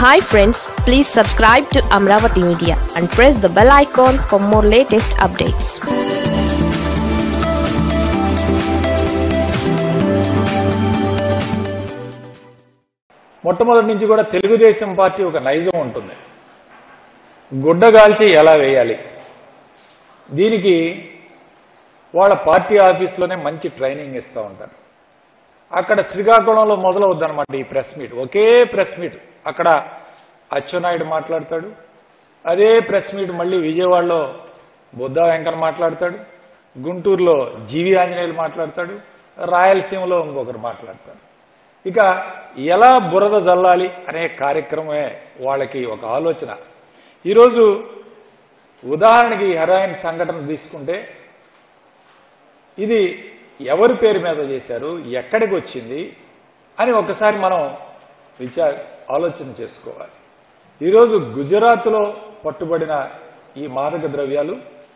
hi friends please subscribe to Amaravati media and press the bell icon for more latest updates మొట్టమొదటి నుంచి కూడా Telugu Desam party ఒక నైజం ఉంటుంది గుడ్డగాల్చి ఎలా వేయాలి దీనికి వాళ్ళ పార్టీ ఆఫీస్లోనే మంచి ట్రైనింగ్ ఇస్తూ ఉంటారు అక్కడ శ్రీకాకుళంలో మొదలవుద్దనమాట ఈ ప్రెస్ మీట్ ఒకే ప్రెస్ మీట్ అక్కడ అచ్చెన్నాయుడు మాట్లాడతాడు అదే ప్రెస్ మీట్ మళ్ళీ విజయవాడలో బుద్ధా వెంకన్న మాట్లాడతాడు గుంటూరులో జీవి ఆంజనేయులు మాట్లాడతాడు రాయలసీమలో ఇంకొకరు మాట్లాడతాడు ఇక ఎలా బురద జల్లాలి అనే కార్యక్రమమే వాళ్ళకి ఒక ఆలోచన ఈరోజు ఉదాహరణకి ఈ హెరాయిన్ సంఘటన తీసుకుంటే ఇది ఎవరి పేరు మీద చేశారు ఎక్కడికి వచ్చింది అని ఒకసారి మనం విచార ఆలోచన చేసుకోవాలి ఈరోజు గుజరాత్లో పట్టుబడిన ఈ మాదక ద్రవ్యాలు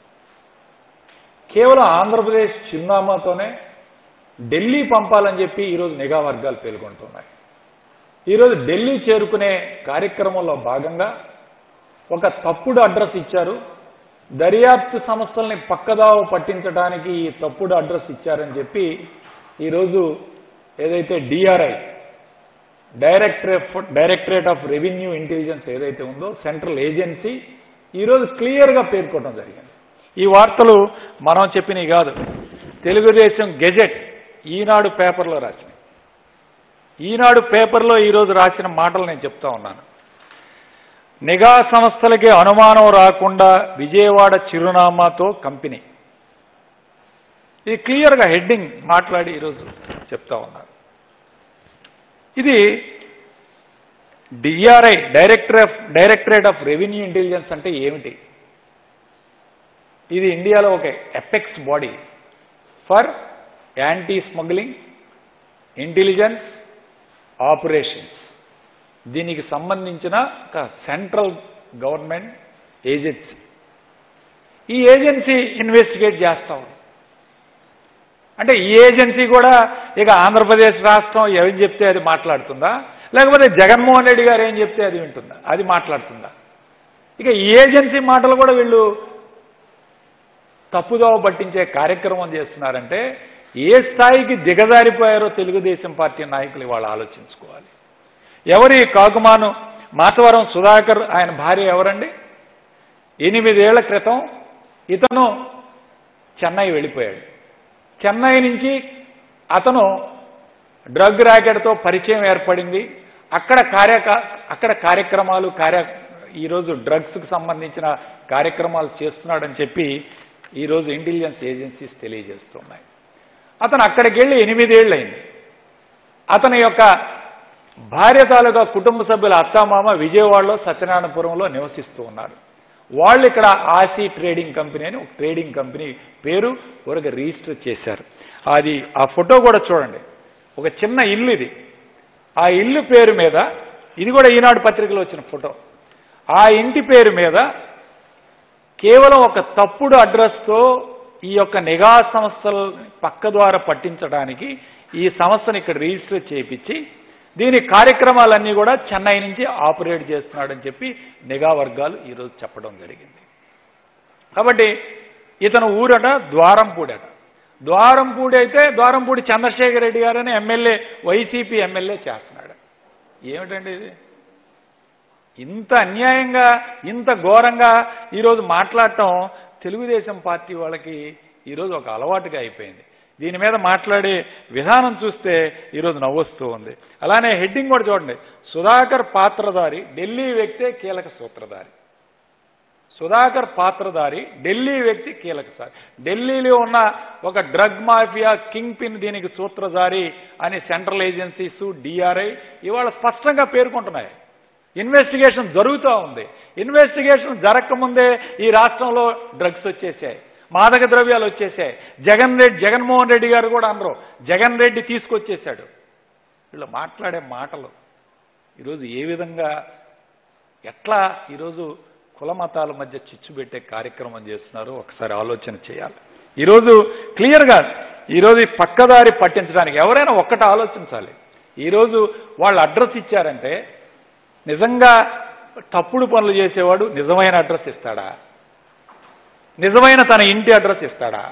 కేవలం ఆంధ్రప్రదేశ్ చిరునామాతోనే ఢిల్లీ పంపాలని చెప్పి ఈరోజు నిఘా వర్గాలు పేర్కొంటున్నాయి ఈరోజు ఢిల్లీ చేరుకునే కార్యక్రమంలో భాగంగా ఒక తప్పుడు అడ్రస్ ఇచ్చారు దర్యాప్తు సంస్థల్ని పక్కదావ పట్టించడానికి ఈ తప్పుడు అడ్రస్ ఇచ్చారని చెప్పి ఈరోజు ఏదైతే DRI directorate directorate of revenue intelligence ఏదైతే ఉందో సెంట్రల్ ఏజెన్సీ ఈరోజు క్లియర్గా పేర్కొనడం జరిగింది ఈ వార్తలు మనం చెప్పినవి కాదు తెలుగుదేశం గెజెట్ ఈనాడు పేపర్లో రాసినాయి ఈనాడు పేపర్లో ఈరోజు రాసిన మాటలు నేను చెప్తా ఉన్నాను నిఘా సంస్థలకి అనుమానం రాకుండా విజయవాడ చిరునామాతో కంపెనీ ఇది క్లియర్గా హెడ్డింగ్ మాట్లాడి ఈరోజు చెప్తా ఉన్నారు ఇది DRI director of directorate of revenue intelligence అంటే ఏమిటి ఇది ఇండియాలో ఒక apex body for anti smuggling intelligence operations దీనికి సంబంధించిన ఒక సెంట్రల్ గవర్నమెంట్ ఏజెన్సీ ఈ ఏజెన్సీ ఇన్వెస్టిగేట్ చేస్తా ఉంది అంటే ఈ ఏజెన్సీ కూడా ఇక ఆంధ్రప్రదేశ్ రాష్ట్రం ఏం చెప్తే అది మాట్లాడుతుందా లేకపోతే జగన్మోహన్ రెడ్డి గారు ఏం చెప్తే అది వింటుందా అది మాట్లాడుతుందా ఇక ఈ ఏజెన్సీ మాటలు కూడా వీళ్ళు తప్పుదోవ పట్టించే కార్యక్రమం చేస్తున్నారంటే ఏ స్థాయికి దిగజారిపోయారో తెలుగుదేశం పార్టీ నాయకులు ఇవాళ ఆలోచించుకోవాలి ఎవరి కాకుమాను మాతవరం సుధాకర్ ఆయన భార్య ఎవరండి ఎనిమిదేళ్ల క్రితం ఇతను చెన్నై వెళ్ళిపోయాడు చెన్నై నుంచి అతను డ్రగ్ ర్యాకెట్తో పరిచయం ఏర్పడింది అక్కడ కార్య అక్కడ కార్యక్రమాలు కార్య ఈరోజు డ్రగ్స్కి సంబంధించిన కార్యక్రమాలు చేస్తున్నాడని చెప్పి ఈరోజు ఇంటెలిజెన్స్ ఏజెన్సీస్ తెలియజేస్తున్నాయి అతను అక్కడికి వెళ్ళి ఎనిమిదేళ్ళు అయింది అతని యొక్క భార్య తాలూకా కుటుంబ సభ్యుల అత్తామామ విజయవాడలో సత్యనారాయణపురంలో నివసిస్తూ ఉన్నారు వాళ్ళు ఇక్కడ ఆసీ ట్రేడింగ్ కంపెనీ అని ఒక ట్రేడింగ్ కంపెనీ పేరు ఊరక రిజిస్టర్ చేశారు అది ఆ ఫోటో కూడా చూడండి ఒక చిన్న ఇల్లు ఇది ఆ ఇల్లు పేరు మీద ఇది కూడా ఈనాడు పత్రికలో వచ్చిన ఫోటో ఆ ఇంటి పేరు మీద కేవలం ఒక తప్పుడు అడ్రస్తో ఈ యొక్క నిఘా సంస్థల పక్క ద్వారా పట్టించడానికి ఈ సంస్థను ఇక్కడ రిజిస్టర్ చేయించి దీని కార్యక్రమాలన్నీ కూడా చెన్నై నుంచి ఆపరేట్ చేస్తున్నాడని చెప్పి నిఘా వర్గాలు ఈరోజు చెప్పడం జరిగింది కాబట్టి ఇతను ఊరట ద్వారంపూడట ద్వారంపూడి అయితే ద్వారంపూడి చంద్రశేఖర్ రెడ్డి గారని ఎమ్మెల్యే వైసీపీ ఎమ్మెల్యే చేస్తున్నాడు ఏమిటండి ఇది ఇంత అన్యాయంగా ఇంత ఘోరంగా ఈరోజు మాట్లాడటం తెలుగుదేశం పార్టీ వాళ్ళకి ఈరోజు ఒక అలవాటుగా అయిపోయింది దీని మీద మాట్లాడే విధానం చూస్తే ఈరోజు నవ్వొస్తూ ఉంది అలానే హెడ్డింగ్ కూడా చూడండి సుధాకర్ పాత్రధారి ఢిల్లీ వ్యక్తే కీలక సూత్రధారి సుధాకర్ పాత్రధారి ఢిల్లీ వ్యక్తి కీలక సారి ఢిల్లీలో ఉన్న ఒక డ్రగ్ మాఫియా కింగ్ పిన్ దీనికి సూత్రధారి అని సెంట్రల్ ఏజెన్సీస్ డిఆర్ఐ ఇవాళ స్పష్టంగా పేర్కొంటున్నాయి ఇన్వెస్టిగేషన్ జరుగుతూ ఉంది ఇన్వెస్టిగేషన్ జరగకముందే ఈ రాష్ట్రంలో డ్రగ్స్ వచ్చేసాయి మాదక ద్రవ్యాలు వచ్చేసాయి జగన్ రెడ్డి జగన్మోహన్ రెడ్డి గారు కూడా అందరూ జగన్ రెడ్డి తీసుకొచ్చేశాడు వీళ్ళు మాట్లాడే మాటలు ఈరోజు ఏ విధంగా ఎట్లా ఈరోజు కుల మతాల మధ్య చిచ్చు పెట్టే కార్యక్రమం చేస్తున్నారో ఒకసారి ఆలోచన చేయాలి ఈరోజు క్లియర్గా ఈరోజు ఈ పక్కదారి పట్టించడానికి ఎవరైనా ఒక్కటి ఆలోచించాలి ఈరోజు వాళ్ళు అడ్రస్ ఇచ్చారంటే నిజంగా తప్పుడు పనులు చేసేవాడు నిజమైన అడ్రస్ ఇస్తాడా నిజమైన తన ఇంటి అడ్రస్ ఇస్తాడా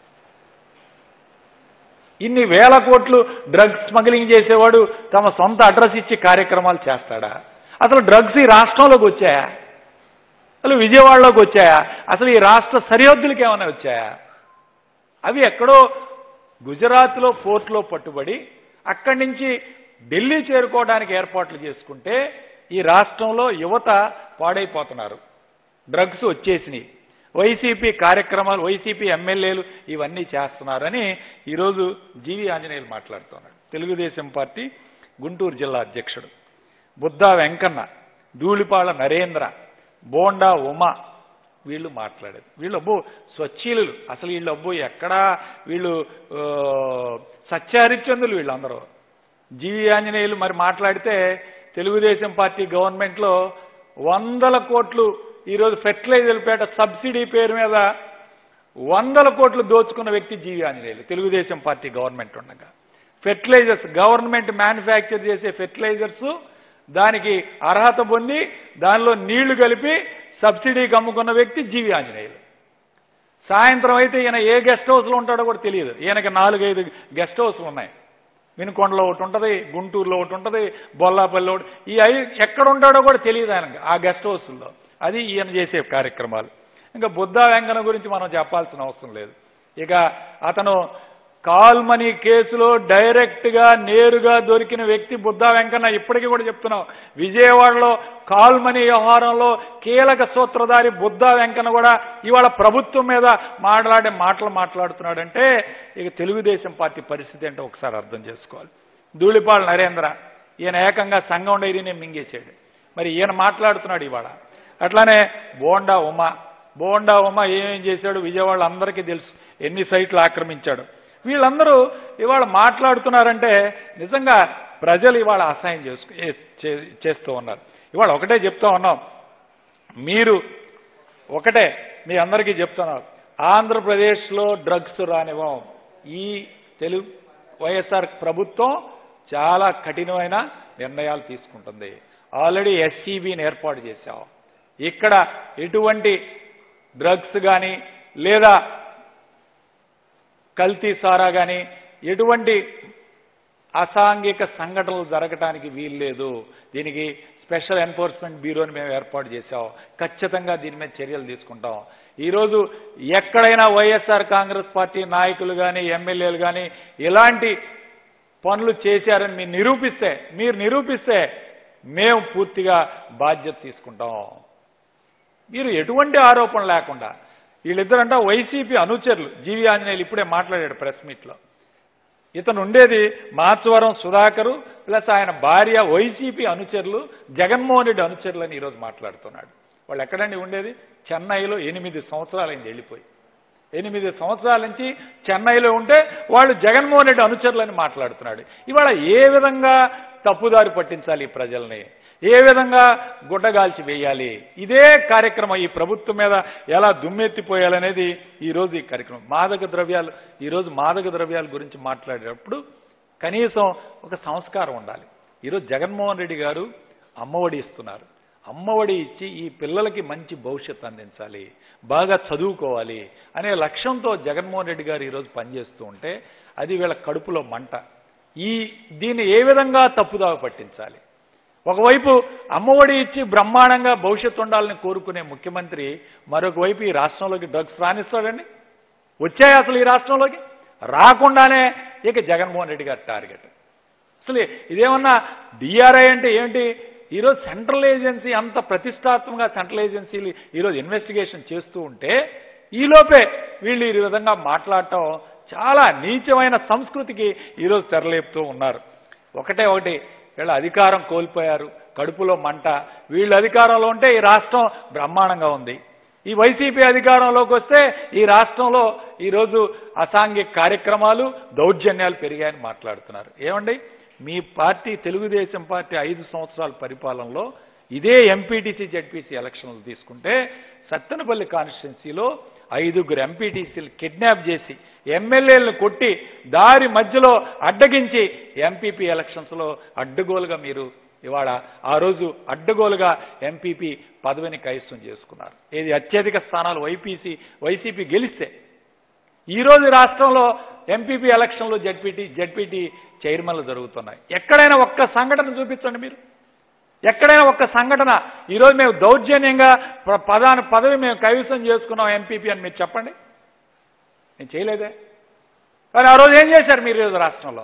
ఇన్ని వేల కోట్లు డ్రగ్స్ స్మగ్లింగ్ చేసేవాడు తమ సొంత అడ్రస్ ఇచ్చి కార్యక్రమాలు చేస్తాడా అసలు డ్రగ్స్ ఈ రాష్ట్రంలోకి వచ్చాయా అసలు విజయవాడలోకి వచ్చాయా అసలు ఈ రాష్ట్ర సరిహద్దులకి ఏమైనా వచ్చాయా అవి ఎక్కడో గుజరాత్లో ఫోర్ట్లో పట్టుబడి అక్కడి నుంచి ఢిల్లీ చేరుకోవడానికి ఏర్పాట్లు చేసుకుంటే ఈ రాష్ట్రంలో యువత పాడైపోతున్నారు డ్రగ్స్ వచ్చేసినాయి వైసీపీ కార్యక్రమాలు వైసీపీ ఎమ్మెల్యేలు ఇవన్నీ చేస్తున్నారని ఈరోజు జీవి ఆంజనేయులు మాట్లాడుతున్నాడు తెలుగుదేశం పార్టీ గుంటూరు జిల్లా అధ్యక్షుడు బుద్ధా వెంకన్న ధూళిపాళ నరేంద్ర బోండా ఉమా వీళ్ళు మాట్లాడేది వీళ్ళు అబ్బో స్వచ్ఛీలు అసలు వీళ్ళు అబ్బో ఎక్కడా వీళ్ళు ఆ, సత్యహరిచందులు వీళ్ళందరూ జీవి ఆంజనేయులు మరి మాట్లాడితే తెలుగుదేశం పార్టీ గవర్నమెంట్లో వందల కోట్లు ఈరోజు ఫెర్టిలైజర్ పేట సబ్సిడీ పేరు మీద వందల కోట్లు దోచుకున్న వ్యక్తి G V Anjaneyulu Telugudesam party government ఉండగా ఫెర్టిలైజర్స్ గవర్నమెంట్ మ్యానుఫ్యాక్చర్ చేసే ఫెర్టిలైజర్స్ దానికి అర్హత పొంది దానిలో నీళ్లు కలిపి సబ్సిడీకి అమ్ముకున్న వ్యక్తి జీవి ఆంజనేయులు సాయంత్రం అయితే ఈయన ఏ గెస్ట్ హౌస్లో ఉంటాడో కూడా తెలియదు ఈయనకి నాలుగైదు గెస్ట్ హౌస్లు ఉన్నాయి వినుకొండలో ఒకటి ఉంటుంది గుంటూరులో ఒకటి ఉంటుంది బొల్లాపల్లి ఒకటి ఈ ఐదు ఎక్కడ ఉంటాడో కూడా తెలియదు ఆయనకి ఆ గెస్ట్ హౌస్లో అది ఈయన చేసే కార్యక్రమాలు ఇంకా బుద్ధా వెంకన్న గురించి మనం చెప్పాల్సిన అవసరం లేదు ఇక అతను కాల్ మనీ కేసులో డైరెక్ట్గా నేరుగా దొరికిన వ్యక్తి బుద్ధా వెంకన్న ఇప్పటికీ కూడా చెప్తున్నాం విజయవాడలో కాల్ మనీ వ్యవహారంలో కీలక సూత్రధారి బుద్ధా వెంకన్న కూడా ఇవాళ ప్రభుత్వం మీద మాట్లాడే మాటలు మాట్లాడుతున్నాడంటే ఇక తెలుగుదేశం పార్టీ పరిస్థితి అంటే ఒకసారి అర్థం చేసుకోవాలి ధూళిపాళ నరేంద్ర ఈయన ఏకంగా సంఘం డైరీనే మింగేశాడు మరి ఈయన మాట్లాడుతున్నాడు ఇవాళ అట్లానే బోండా ఉమా బోండా ఉమా ఏమేం చేశాడు విజయవాడ అందరికీ తెలుసు ఎన్ని సైట్లు ఆక్రమించాడు వీళ్ళందరూ ఇవాళ మాట్లాడుతున్నారంటే నిజంగా ప్రజలు ఇవాళ అసహాయం చేసుకు ఏ- చే- చేస్తూ ఉన్నారు ఇవాళ ఒకటే చెప్తా ఉన్నాం మీరు ఒకటే మీ అందరికీ చెప్తున్నాం ఆంధ్రప్రదేశ్లో డ్రగ్స్ రానివ్వం ఈ తెలుగు వైఎస్ఆర్ ప్రభుత్వం చాలా కఠినమైన నిర్ణయాలు తీసుకుంటుంది ఆల్రెడీ ఎస్సీబీని ఏర్పాటు చేశాం ఇక్కడ ఎటువంటి డ్రగ్స్ కానీ లేదా కల్తీ సారా కానీ ఎటువంటి అసాంఘిక సంఘటనలు జరగటానికి వీల్లేదు దీనికి స్పెషల్ ఎన్ఫోర్స్మెంట్ బ్యూరోని మేము ఏర్పాటు చేశాం ఖచ్చితంగా దీని మీద చర్యలు తీసుకుంటాం ఈరోజు ఎక్కడైనా వైఎస్ఆర్ కాంగ్రెస్ పార్టీ నాయకులు కానీ ఎమ్మెల్యేలు కానీ ఇలాంటి పనులు చేశారని మీరు నిరూపిస్తే మీరు నిరూపిస్తే మేము పూర్తిగా బాధ్యత తీసుకుంటాం మీరు ఎటువంటి ఆరోపణ లేకుండా వీళ్ళిద్దరంట వైసీపీ అనుచరులు జీవి ఆంజనేయులు ఇప్పుడే మాట్లాడాడు ప్రెస్ మీట్లో ఇతను ఉండేది మాచవరం సుధాకరు ప్లస్ ఆయన భార్య వైసీపీ అనుచరులు జగన్మోహన్ రెడ్డి అనుచరులు అని ఈరోజు మాట్లాడుతున్నాడు వాళ్ళు ఎక్కడండి ఉండేది చెన్నైలో ఎనిమిది సంవత్సరాలైంది వెళ్ళిపోయి ఎనిమిది సంవత్సరాల నుంచి చెన్నైలో ఉంటే వాళ్ళు జగన్మోహన్ రెడ్డి అనుచరులని మాట్లాడుతున్నాడు ఇవాళ ఏ విధంగా తప్పుదారి పట్టించాలి ఈ ప్రజల్ని ఏ విధంగా గుడ్డగాల్చి వేయాలి ఇదే కార్యక్రమం ఈ ప్రభుత్వం మీద ఎలా దుమ్మెత్తిపోయాలనేది ఈరోజు ఈ కార్యక్రమం మాదక ద్రవ్యాలు ఈరోజు మాదక ద్రవ్యాల గురించి మాట్లాడేటప్పుడు కనీసం ఒక సంస్కారం ఉండాలి ఈరోజు జగన్మోహన్ రెడ్డి గారు అమ్మఒడి ఇస్తున్నారు అమ్మఒడి ఇచ్చి ఈ పిల్లలకి మంచి భవిష్యత్తు అందించాలి బాగా చదువుకోవాలి అనే లక్ష్యంతో జగన్మోహన్ రెడ్డి గారు ఈరోజు పనిచేస్తూ ఉంటే అది వీళ్ళ కడుపులో మంట ఈ దీన్ని ఏ విధంగా తప్పుదావ పట్టించాలి ఒకవైపు అమ్మఒడి ఇచ్చి బ్రహ్మాండంగా భవిష్యత్తు ఉండాలని కోరుకునే ముఖ్యమంత్రి మరొక వైపు ఈ రాష్ట్రంలోకి డ్రగ్స్ రాణిస్తాడండి వచ్చాయి అసలు ఈ రాష్ట్రంలోకి రాకుండానే ఇక జగన్మోహన్ రెడ్డి గారి టార్గెట్ అసలు ఇదేమన్నా డిఆర్ఐ అంటే ఏంటి ఈరోజు సెంట్రల్ ఏజెన్సీ అంత ప్రతిష్టాత్మకంగా సెంట్రల్ ఏజెన్సీలు ఈరోజు ఇన్వెస్టిగేషన్ చేస్తూ ఉంటే ఈలోపే వీళ్ళు ఈ విధంగా మాట్లాడటం చాలా నీచమైన సంస్కృతికి ఈరోజు తెరలేపుతూ ఉన్నారు ఒకటే ఒకటి వీళ్ళ అధికారం కోల్పోయారు కడుపులో మంట వీళ్ళు అధికారంలో ఉంటే ఈ రాష్ట్రం బ్రహ్మాండంగా ఉంది ఈ వైసీపీ అధికారంలోకి వస్తే ఈ రాష్ట్రంలో ఈరోజు అసాంఘిక కార్యక్రమాలు దౌర్జన్యాలు పెరిగాయని మాట్లాడుతున్నారు ఏమండి మీ పార్టీ తెలుగుదేశం పార్టీ ఐదు సంవత్సరాల పరిపాలనలో ఇదే ఎంపీటీసీ జడ్పీసీ ఎలక్షన్లు తీసుకుంటే సత్తెనపల్లి కాన్స్టిట్యున్సీలో ఐదుగురు ఎంపీటీసీలు కిడ్నాప్ చేసి ఎమ్మెల్యేలను కొట్టి దారి మధ్యలో అడ్డగించి ఎంపీపీ ఎలక్షన్స్లో అడ్డగోలుగా మీరు ఇవాళ ఆ రోజు అడ్డగోలుగా ఎంపీపీ పదవిని కైష్టం చేసుకున్నారు ఇది అత్యధిక స్థానాలు వైపీసీ వైసీపీ గెలిస్తే ఈ రోజు రాష్ట్రంలో ఎంపీపీ ఎలక్షన్లు జడ్పీటీ జడ్పీటీ చైర్మన్లు జరుగుతున్నాయి ఎక్కడైనా ఒక్క సంఘటన చూపించండి మీరు ఎక్కడైనా ఒక్క సంఘటన ఈరోజు మేము దౌర్జన్యంగా ప్ర- ప్రధాన పదవి మేము కైవసం చేసుకున్నాం ఎంపీపీ అని మీరు చెప్పండి నేను చేయలేదే కానీ ఆ రోజు ఏం చేశారు మీరు ఈరోజు రాష్ట్రంలో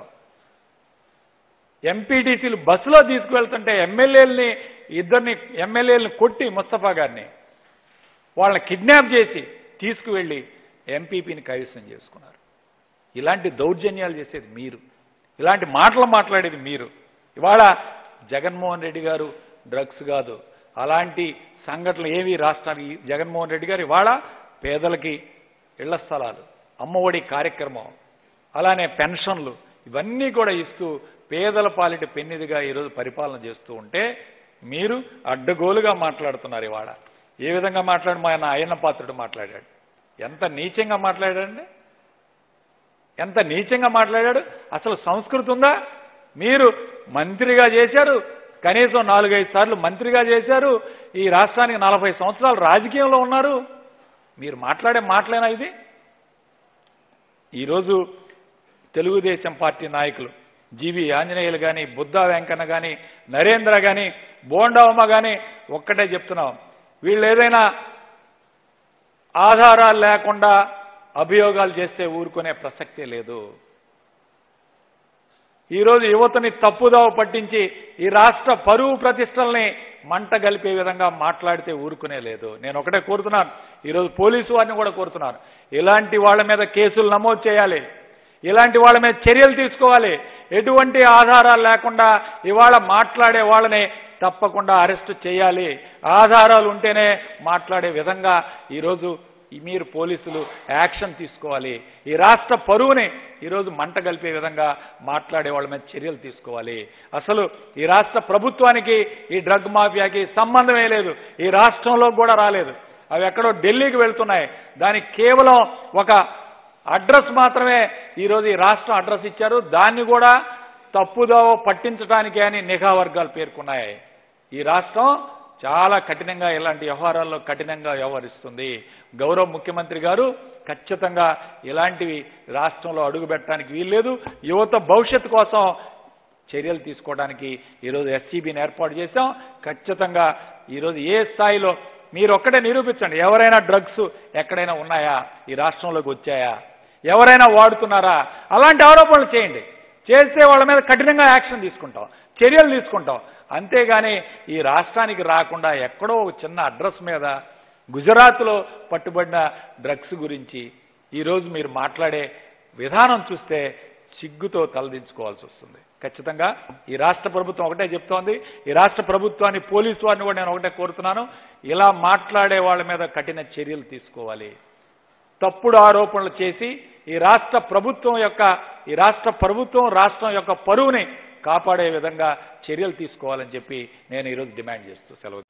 ఎంపీటీసీలు బస్సులో తీసుకువెళ్తుంటే ఎమ్మెల్యేలని ఇద్దరిని ఎమ్మెల్యేలను కొట్టి ముస్తఫా గారిని వాళ్ళని కిడ్నాప్ చేసి తీసుకువెళ్ళి ఎంపీపీని కైవసం చేసుకున్నారు ఇలాంటి దౌర్జన్యాలు చేసేది మీరు ఇలాంటి మాటలు మాట్లాడేది మీరు ఇవాళ జగన్మోహన్ రెడ్డి గారు డ్రగ్స్ కాదు అలాంటి సంఘటనలు ఏవి రాష్ట్రానికి జగన్మోహన్ రెడ్డి గారు ఇవాళ పేదలకి ఇళ్ల స్థలాలు అమ్మఒడి కార్యక్రమం అలానే పెన్షన్లు ఇవన్నీ కూడా ఇస్తూ పేదల పాలిట పెన్నిదిగా ఈరోజు పరిపాలన చేస్తూ ఉంటే మీరు అడ్డగోలుగా మాట్లాడుతున్నారు ఇవాళ ఏ విధంగా మాట్లాడి మా ఆయన అయ్యన్న పాత్రుడు మాట్లాడాడు ఎంత నీచంగా మాట్లాడాడండి ఎంత నీచంగా మాట్లాడాడు అసలు సంస్కృతి ఉందా మీరు మంత్రిగా చేశారు కనీసం నాలుగైదు సార్లు మంత్రిగా చేశారు ఈ రాష్ట్రానికి నలభై సంవత్సరాలు రాజకీయంలో ఉన్నారు మీరు మాట్లాడే మాటలేనా ఇది ఈరోజు తెలుగుదేశం పార్టీ నాయకులు జీవి ఆంజనేయులు కానీ బుద్ధా వెంకన్న కానీ నరేంద్ర కానీ బోండావమ్మ కానీ ఒక్కటే చెప్తున్నాం వీళ్ళు ఏదైనా ఆధారాలు లేకుండా అభియోగాలు చేస్తే ఊరుకునే ప్రసక్తే లేదు ఈరోజు యువతని తప్పుదోవ పట్టించి ఈ రాష్ట్ర పరువు ప్రతిష్టల్ని మంట గలిపే విధంగా మాట్లాడితే ఊరుకునే లేదు నేను ఒకటే కోరుతున్నాను ఈరోజు పోలీసు వారిని కూడా కోరుతున్నాను ఇలాంటి వాళ్ళ మీద కేసులు నమోదు చేయాలి ఇలాంటి వాళ్ళ మీద చర్యలు తీసుకోవాలి ఎటువంటి ఆధారాలు లేకుండా ఇవాళ మాట్లాడే వాళ్ళని తప్పకుండా అరెస్ట్ చేయాలి ఆధారాలు ఉంటేనే మాట్లాడే విధంగా ఈరోజు ఈ మీరు పోలీసులు యాక్షన్ తీసుకోవాలి ఈ రాష్ట్ర పరువుని ఈరోజు మంట కలిపే విధంగా మాట్లాడే వాళ్ళ మీద చర్యలు తీసుకోవాలి అసలు ఈ రాష్ట్ర ప్రభుత్వానికి ఈ డ్రగ్ మాఫియాకి సంబంధమే లేదు ఈ రాష్ట్రంలో కూడా రాలేదు అవి ఎక్కడో ఢిల్లీకి వెళ్తున్నాయి దానికి కేవలం ఒక అడ్రస్ మాత్రమే ఈరోజు ఈ రాష్ట్రం అడ్రస్ ఇచ్చారు దాన్ని కూడా తప్పుదోవ పట్టించడానికి అని నిఘా వర్గాలు పేర్కొన్నాయి ఈ రాష్ట్రం చాలా కఠినంగా ఇలాంటి వ్యవహారాల్లో కఠినంగా వ్యవహరిస్తుంది గౌరవ ముఖ్యమంత్రి గారు ఖచ్చితంగా ఇలాంటివి రాష్ట్రంలో అడుగు పెట్టడానికి వీల్లేదు యువత భవిష్యత్తు కోసం చర్యలు తీసుకోవడానికి ఈరోజు ఎస్సీబీని ఏర్పాటు చేశాం ఖచ్చితంగా ఈరోజు ఏ స్థాయిలో మీరు ఒక్కటే నిరూపించండి ఎవరైనా డ్రగ్స్ ఎక్కడైనా ఉన్నాయా ఈ రాష్ట్రంలోకి వచ్చాయా ఎవరైనా వాడుతున్నారా అలాంటి ఆరోపణలు చేయండి చేస్తే వాళ్ళ మీద కఠినంగా యాక్షన్ తీసుకుంటాం చర్యలు తీసుకుంటాం అంతేగాని ఈ రాష్ట్రానికి రాకుండా ఎక్కడో ఒక చిన్న అడ్రస్ మీద గుజరాత్లో పట్టుబడిన డ్రగ్స్ గురించి ఈరోజు మీరు మాట్లాడే విధానం చూస్తే సిగ్గుతో తలదించుకోవాల్సి వస్తుంది ఖచ్చితంగా ఈ రాష్ట్ర ప్రభుత్వం ఒకటే చెప్తోంది ఈ రాష్ట్ర ప్రభుత్వాన్ని పోలీసు వారిని కూడా నేను ఒకటే కోరుతున్నాను ఇలా మాట్లాడే వాళ్ళ మీద కఠిన చర్యలు తీసుకోవాలి తప్పుడు ఆరోపణలు చేసి ఈ రాష్ట్ర ప్రభుత్వం యొక్క ఈ రాష్ట్ర ప్రభుత్వం రాష్ట్రం యొక్క పరువుని కాపాడే విధంగా చర్యలు తీసుకోవాలని చెప్పి నేను ఈరోజు డిమాండ్ చేస్తూ సెలవు